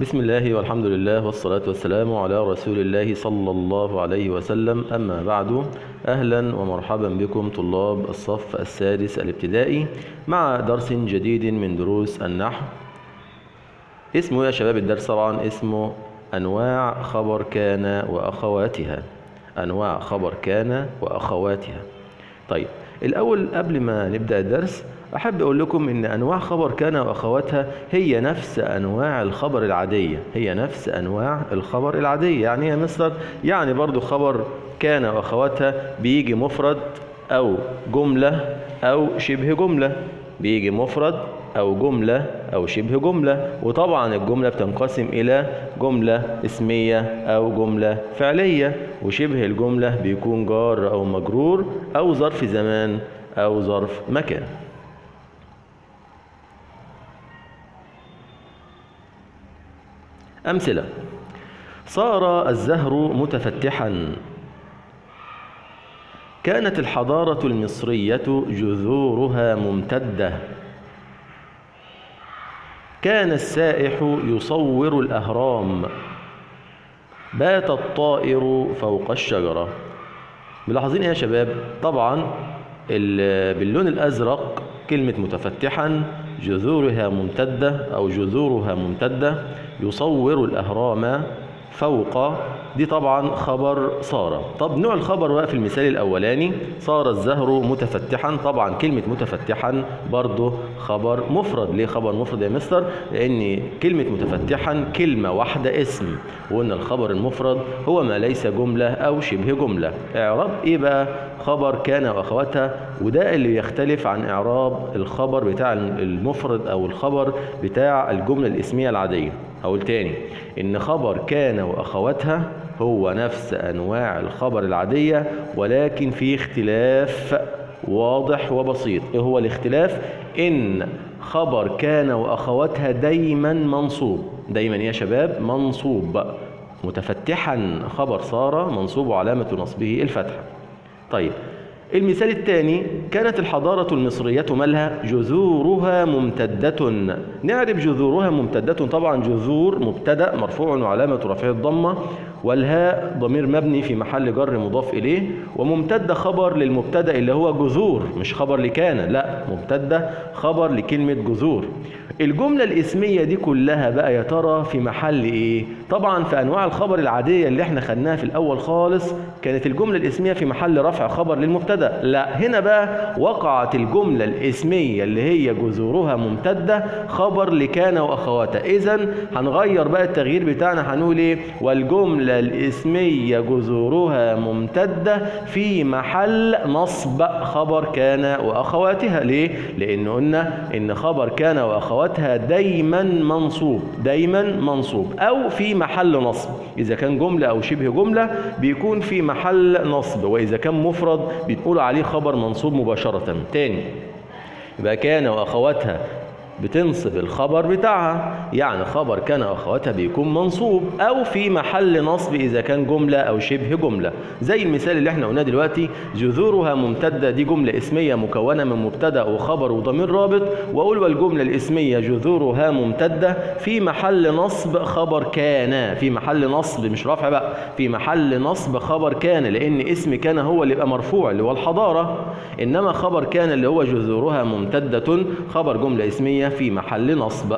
بسم الله والحمد لله والصلاة والسلام على رسول الله صلى الله عليه وسلم أما بعد أهلا ومرحبا بكم طلاب الصف السادس الابتدائي مع درس جديد من دروس النحو اسمه يا شباب الدرس طبعا اسمه أنواع خبر كان وأخواتها أنواع خبر كان وأخواتها طيب الأول قبل ما نبدأ الدرس أحب أقول لكم إن أنواع خبر كان وأخواتها هي نفس أنواع الخبر العادية هي نفس أنواع الخبر العادية يعني يا مستر يعني برضو خبر كان وأخواتها بيجي مفرد أو جملة أو شبه جملة بيجي مفرد أو جملة أو شبه جملة وطبعا الجملة بتنقسم إلى جملة اسمية أو جملة فعلية وشبه الجملة بيكون جار أو مجرور أو ظرف زمان أو ظرف مكان أمثلة صار الزهر متفتحا كانت الحضارة المصرية جذورها ممتدة كان السائح يصور الأهرام بات الطائر فوق الشجرة ملاحظين يا شباب طبعا باللون الأزرق كلمة متفتحا جذورها ممتدة أو جذورها ممتدة يصور الأهرام فوق دي طبعا خبر صار طب نوع الخبر بقى في المثال الأولاني صار الزهر متفتحا طبعا كلمة متفتحا برضه خبر مفرد ليه خبر مفرد يا مستر لأن كلمة متفتحا كلمة واحدة اسم وقلنا الخبر المفرد هو ما ليس جملة أو شبه جملة إعراب إيه بقى خبر كان وأخواتها وده اللي يختلف عن إعراب الخبر بتاع المفرد أو الخبر بتاع الجملة الاسمية العادية هقول تاني إن خبر كان وأخواتها هو نفس أنواع الخبر العادية ولكن في اختلاف واضح وبسيط إيه هو الاختلاف؟ إن خبر كان وأخواتها دايما منصوب دايما يا شباب منصوب متفتحا خبر صار منصوب علامة نصبه الفتحة طيب المثال الثاني كانت الحضارة المصرية مالها جذورها ممتدة نعرف جذورها ممتدة طبعا جذور مبتدأ مرفوع وعلامة رفعه الضمة والهاء ضمير مبني في محل جر مضاف إليه وممتدة خبر للمبتدأ اللي هو جذور مش خبر لكان لا ممتدة خبر لكلمة جذور الجملة الاسمية دي كلها بقى يا ترى في محل ايه طبعا في انواع الخبر العادية اللي احنا خدناها في الاول خالص كانت الجملة الاسمية في محل رفع خبر للمبتدا لا هنا بقى وقعت الجملة الاسمية اللي هي جذورها ممتدة خبر لكان واخواتها اذا هنغير بقى التغيير بتاعنا هنقول ايه والجملة الاسمية جذورها ممتدة في محل نصب خبر كان واخواتها ليه لان قلنا ان خبر كان واخواتها أخواتها دايما منصوب دايما منصوب أو في محل نصب إذا كان جملة أو شبه جملة بيكون في محل نصب وإذا كان مفرد بنقول عليه خبر منصوب مباشرة تاني يبقى كان وأخواتها بتنصب الخبر بتاعها يعني خبر كان واخواتها بيكون منصوب او في محل نصب اذا كان جمله او شبه جمله زي المثال اللي احنا قلناه دلوقتي جذورها ممتده دي جمله اسميه مكونه من مبتدا وخبر وضمير رابط واقول والجمله الاسميه جذورها ممتده في محل نصب خبر كان في محل نصب مش رفع بقى في محل نصب خبر كان لان اسم كان هو اللي يبقى مرفوع اللي هو الحضاره انما خبر كان اللي هو جذورها ممتده خبر جمله اسميه في محل نصب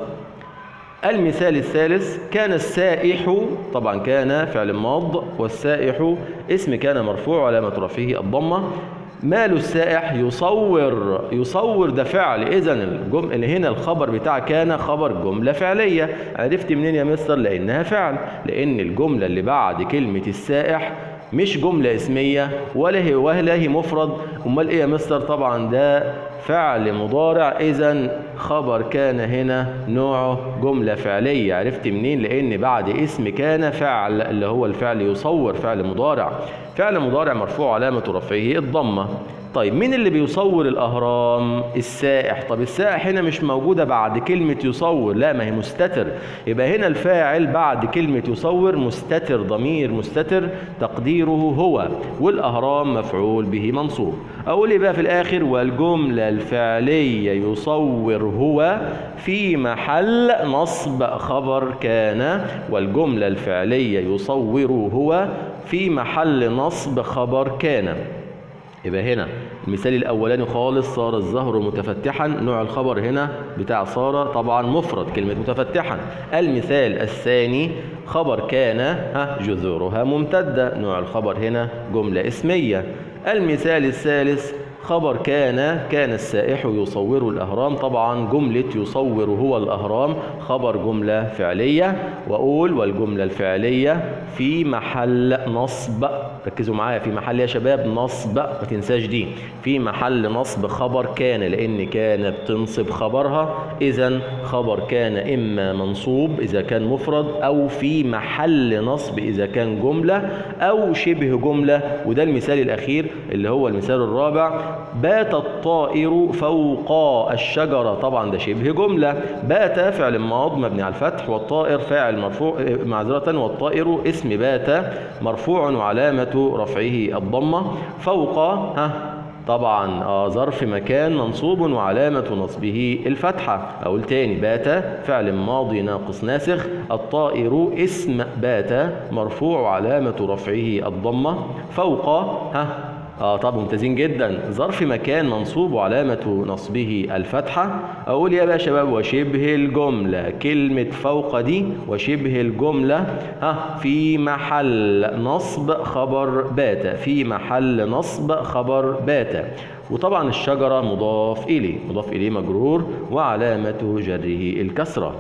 المثال الثالث كان السائح طبعا كان فعل ماض والسائح اسم كان مرفوع علامة رفعه الضمة مال السائح يصور يصور ده فعل اذا الجمله هنا الخبر بتاع كان خبر جمله فعليه عرفت منين يا مستر لانها فعل لان الجمله اللي بعد كلمه السائح مش جمله اسميه ولا هي ولا هي مفرد امال ايه يا مستر طبعا ده فعل مضارع اذا خبر كان هنا نوعه جملة فعلية عرفت منين لان بعد اسم كان فعل اللي هو الفعل يصور فعل مضارع فعل مضارع مرفوع علامة رفعه الضمة طيب مين اللي بيصور الأهرام السائح طب السائح هنا مش موجودة بعد كلمة يصور لا ما هي مستتر يبقى هنا الفاعل بعد كلمة يصور مستتر ضمير مستتر تقديره هو والأهرام مفعول به منصوب أقول إيه بقى في الآخر والجملة الفعلية يصور هو في محل نصب خبر كان والجملة الفعلية يصور هو في محل نصب خبر كان يبقى هنا المثال الاولاني خالص صار الزهر متفتحا نوع الخبر هنا بتاع صار طبعا مفرد كلمه متفتحا المثال الثاني خبر كان ها جذورها ممتده نوع الخبر هنا جمله اسميه المثال الثالث خبر كان كان السائح يصور الأهرام طبعا جملة يصور هو الأهرام خبر جملة فعلية وأقول والجملة الفعلية في محل نصب ركزوا معايا في محل يا شباب نصب ما تنساش دي في محل نصب خبر كان لأن كان بتنصب خبرها إذا خبر كان إما منصوب إذا كان مفرد أو في محل نصب إذا كان جملة أو شبه جملة وده المثال الأخير اللي هو المثال الرابع بات الطائر فوق الشجرة طبعا ده شبه جملة بات فعل ماض مبني على الفتح والطائر فاعل مرفوع معذرة والطائر اسم بات مرفوع وعلامة رفعه الضمة فوق ها طبعا آه ظرف مكان منصوب وعلامة نصبه الفتحة أقول تاني بات فعل ماضي ناقص ناسخ الطائر اسم بات مرفوع وعلامة رفعه الضمة فوق ها اه طب ممتازين جدا ظرف مكان منصوب وعلامة نصبه الفتحة أقول يا بقى شباب وشبه الجملة كلمة فوق دي وشبه الجملة ها في محل نصب خبر بات في محل نصب خبر بات وطبعا الشجرة مضاف إليه مضاف إليه مجرور وعلامة جره الكسرة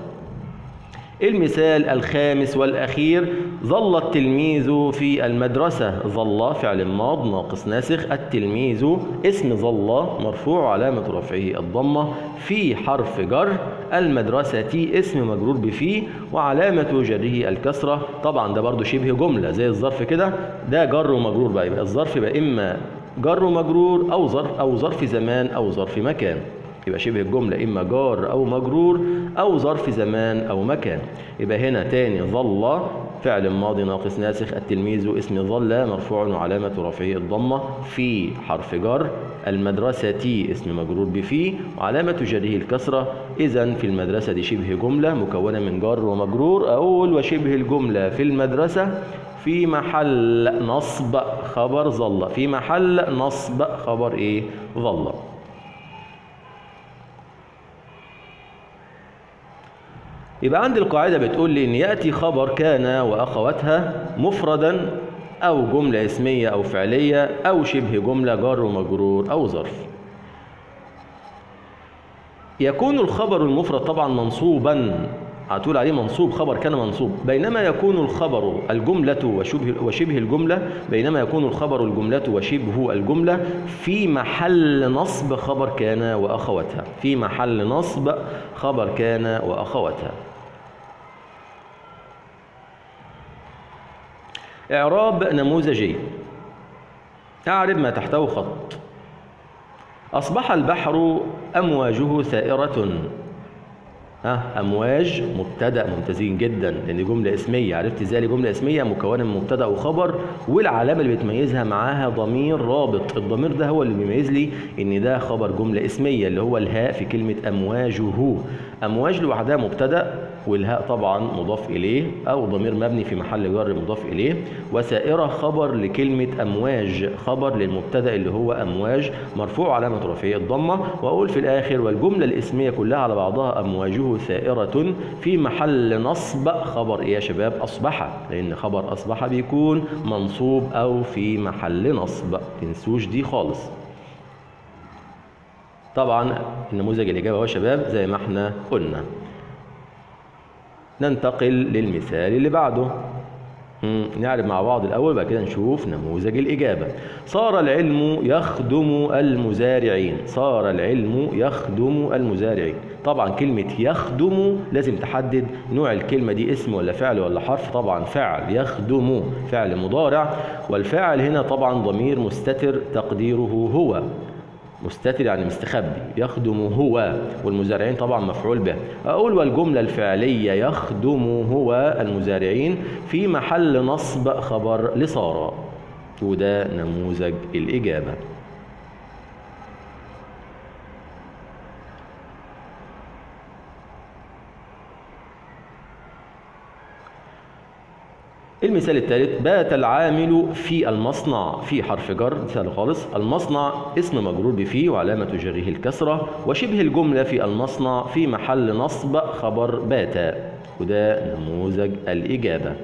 المثال الخامس والأخير ظل التلميذ في المدرسة ظل فعل ماض ناقص ناسخ التلميذ اسم ظل مرفوع علامة رفعه الضمة في حرف جر المدرسة اسم مجرور بفي وعلامة جره الكسرة طبعا ده برضو شبه جملة زي الظرف كده ده جر ومجرور بقى يبقى الظرف يبقى إما جر ومجرور أو ظرف أو ظرف زمان أو ظرف مكان يبقى شبه الجملة إما جار أو مجرور أو ظرف زمان أو مكان يبقى هنا تاني ظل فعل ماضي ناقص ناسخ التلميذ اسم ظل مرفوع وعلامة رفعه الضمة في حرف جر المدرسة اسم مجرور بفي وعلامة جره الكسرة إذا في المدرسة دي شبه جملة مكونة من جر ومجرور أقول وشبه الجملة في المدرسة في محل نصب خبر ظل في محل نصب خبر إيه ظل يبقى عندي القاعدة بتقول لي إن يأتي خبر كان وأخواتها مفردا أو جملة اسمية أو فعلية أو شبه جملة جار ومجرور أو ظرف يكون الخبر المفرد طبعا منصوبا هتقول عليه منصوب خبر كان منصوب بينما يكون الخبر الجملة وشبه, وشبه الجملة بينما يكون الخبر الجملة وشبه الجملة في محل نصب خبر كان وأخواتها في محل نصب خبر كان وأخواتها إعراب نموذجي أعرب ما تحته خط أصبح البحر أمواجه ثائرة ها امواج مبتدا ممتازين جدا لان جمله اسميه عرفت ازاي جمله اسميه مكونه من مبتدا وخبر والعلامه اللي بتميزها معاها ضمير رابط الضمير ده هو اللي بيميز لي ان ده خبر جمله اسميه اللي هو الهاء في كلمه امواجه امواج لوحدها مبتدا والهاء طبعا مضاف اليه او ضمير مبني في محل جر مضاف اليه وسائره خبر لكلمه امواج خبر للمبتدا اللي هو امواج مرفوع علامه رفعه الضمه واقول في الاخر والجمله الاسميه كلها على بعضها امواجه ثائرة في محل نصب خبر إيه يا شباب أصبح لأن خبر أصبح بيكون منصوب أو في محل نصب تنسوش دي خالص طبعا النموذج الإجابة هو يا شباب زي ما احنا قلنا ننتقل للمثال اللي بعده نعرف مع بعض الأول بعد كده نشوف نموذج الإجابة صار العلم يخدم المزارعين صار العلم يخدم المزارعين طبعا كلمة يخدم لازم تحدد نوع الكلمة دي اسم ولا فعل ولا حرف طبعا فعل يخدم فعل مضارع والفاعل هنا طبعا ضمير مستتر تقديره هو مستتر يعني مستخبي يخدم هو والمزارعين طبعا مفعول به أقول والجملة الفعلية يخدم هو المزارعين في محل نصب خبر لصار وده نموذج الإجابة المثال الثالث بات العامل في المصنع في حرف جر مثال خالص المصنع اسم مجرور بفي وعلامة جره الكسرة وشبه الجملة في المصنع في محل نصب خبر بات وده نموذج الإجابة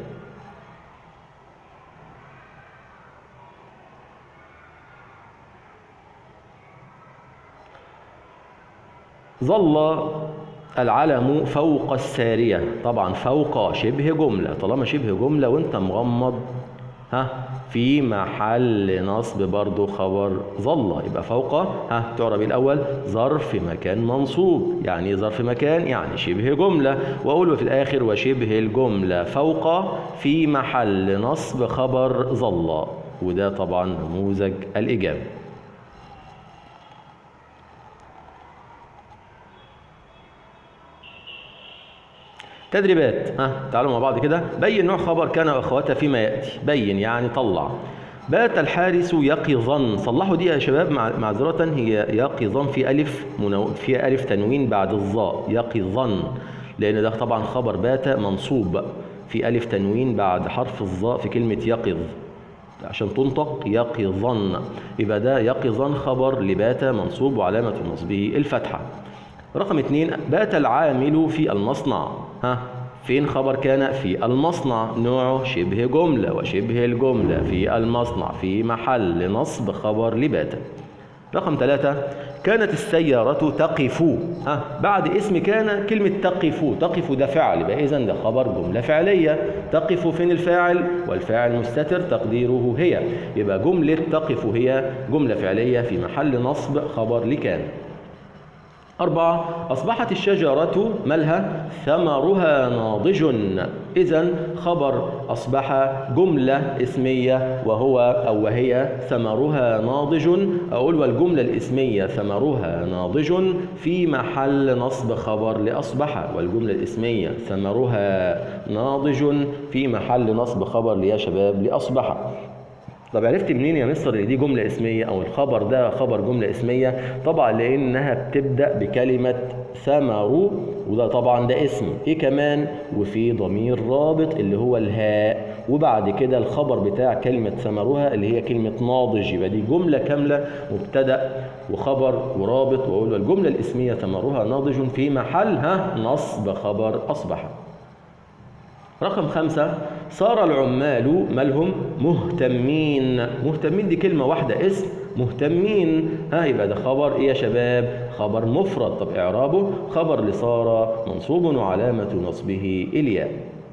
ظل العلم فوق السارية طبعا فوق شبه جملة طالما شبه جملة وانت مغمض ها في محل نصب برضو خبر ظل يبقى فوق ها تعرب الأول ظرف مكان منصوب يعني ظرف مكان يعني شبه جملة وأقول في الآخر وشبه الجملة فوق في محل نصب خبر ظل وده طبعا نموذج الإجابة تدريبات ها تعالوا مع بعض كده بين نوع خبر كان واخواتها فيما ياتي بين يعني طلع بات الحارس يقظا صلحوا دي يا شباب معذرة هي يقظا في ألف منو... في ألف تنوين بعد الظاء يقظا لأن ده طبعا خبر بات منصوب في ألف تنوين بعد حرف الظاء في كلمة يقظ عشان تنطق يقظا يبقى ده يقظا خبر لبات منصوب وعلامة نصبه الفتحة رقم اثنين بات العامل في المصنع ها فين خبر كان في المصنع نوعه شبه جملة وشبه الجملة في المصنع في محل نصب خبر لبات رقم ثلاثة كانت السيارة تقف ها بعد اسم كان كلمة تقف تقف ده فعل يبقى إذا ده خبر جملة فعلية تقف فين الفاعل والفاعل مستتر تقديره هي يبقى جملة تقف هي جملة فعلية في محل نصب خبر لكان أربعة أصبحت الشجرة مالها ثمرها ناضج إذا خبر أصبح جملة اسمية وهو أو وهي ثمرها ناضج أقول والجملة الاسمية ثمرها ناضج في محل نصب خبر لأصبح والجملة الاسمية ثمرها ناضج في محل نصب خبر يا شباب لأصبح طب عرفت منين يا مستر ان دي جمله اسميه او الخبر ده خبر جمله اسميه طبعا لانها بتبدا بكلمه ثمر وده طبعا ده اسم ايه كمان وفي ضمير رابط اللي هو الهاء وبعد كده الخبر بتاع كلمه ثمرها اللي هي كلمه ناضج يبقى دي جمله كامله مبتدا وخبر ورابط واقول الجمله الاسميه ثمرها ناضج في محلها نصب خبر اصبح رقم خمسة صار العمال مالهم مهتمين مهتمين دي كلمة واحدة اسم مهتمين ها يبقى ده خبر ايه يا شباب خبر مفرد طب اعرابه خبر لصار منصوب وعلامة نصبه الياء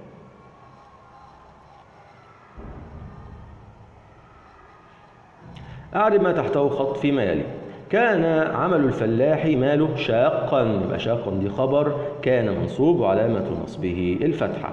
أعرب ما تحته خط فيما يلي كان عمل الفلاح ماله شاقا يبقى شاقا دي خبر كان منصوب وعلامة نصبه الفتحة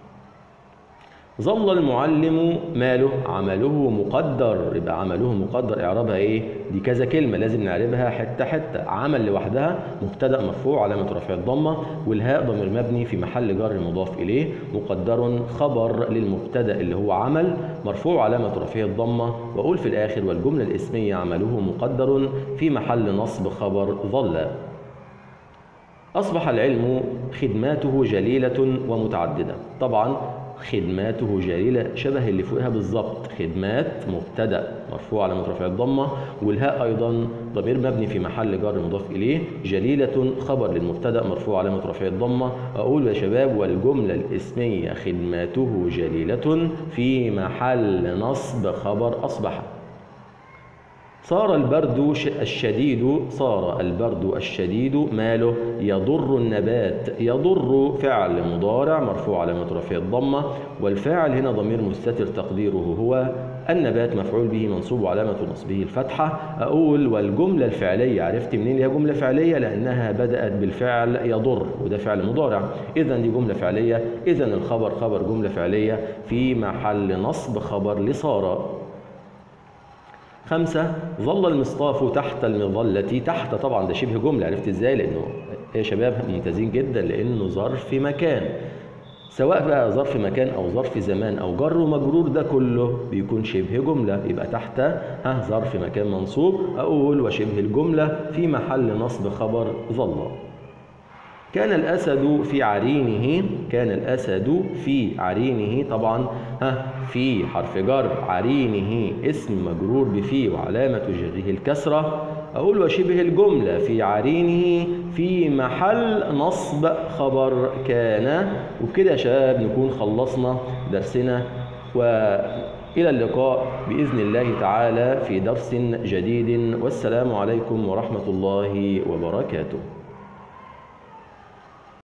ظل المعلم ماله عمله مقدر يبقى عمله مقدر اعرابها ايه دي كذا كلمه لازم نعربها حته حته عمل لوحدها مبتدا مرفوع علامه رفع الضمه والهاء ضمير مبني في محل جر مضاف اليه مقدر خبر للمبتدا اللي هو عمل مرفوع علامه رفعه الضمه واقول في الاخر والجمله الاسميه عمله مقدر في محل نصب خبر ظل أصبح العلم خدماته جليلة ومتعددة طبعا خدماته جليلة شبه اللي فوقها بالظبط خدمات مبتدأ مرفوع على رفع الضمة والهاء أيضا ضمير مبني في محل جر مضاف إليه جليلة خبر للمبتدأ مرفوع علامة رفع الضمة أقول يا شباب والجملة الاسمية خدماته جليلة في محل نصب خبر أصبح صار البرد الشديد صار البرد الشديد ماله يضر النبات يضر فعل مضارع مرفوع على رفع الضمه والفاعل هنا ضمير مستتر تقديره هو النبات مفعول به منصوب وعلامة نصبه الفتحة أقول والجملة الفعلية عرفت منين هي جملة فعلية لأنها بدأت بالفعل يضر وده فعل مضارع إذا دي جملة فعلية إذا الخبر خبر جملة فعلية في محل نصب خبر لصار خمسة ظل المصطاف تحت المظلة تحت طبعا ده شبه جملة عرفت ازاي لانه يا شباب ممتازين جدا لانه ظرف مكان سواء بقى ظرف مكان او ظرف زمان او جر ومجرور ده كله بيكون شبه جملة يبقى تحت ها ظرف مكان منصوب اقول وشبه الجملة في محل نصب خبر ظل كان الأسد في عرينه كان الأسد في عرينه طبعا ها في حرف جر عرينه اسم مجرور بفي وعلامة جره الكسرة أقول وشبه الجملة في عرينه في محل نصب خبر كان وبكده يا شباب نكون خلصنا درسنا وإلى اللقاء بإذن الله تعالى في درس جديد والسلام عليكم ورحمة الله وبركاته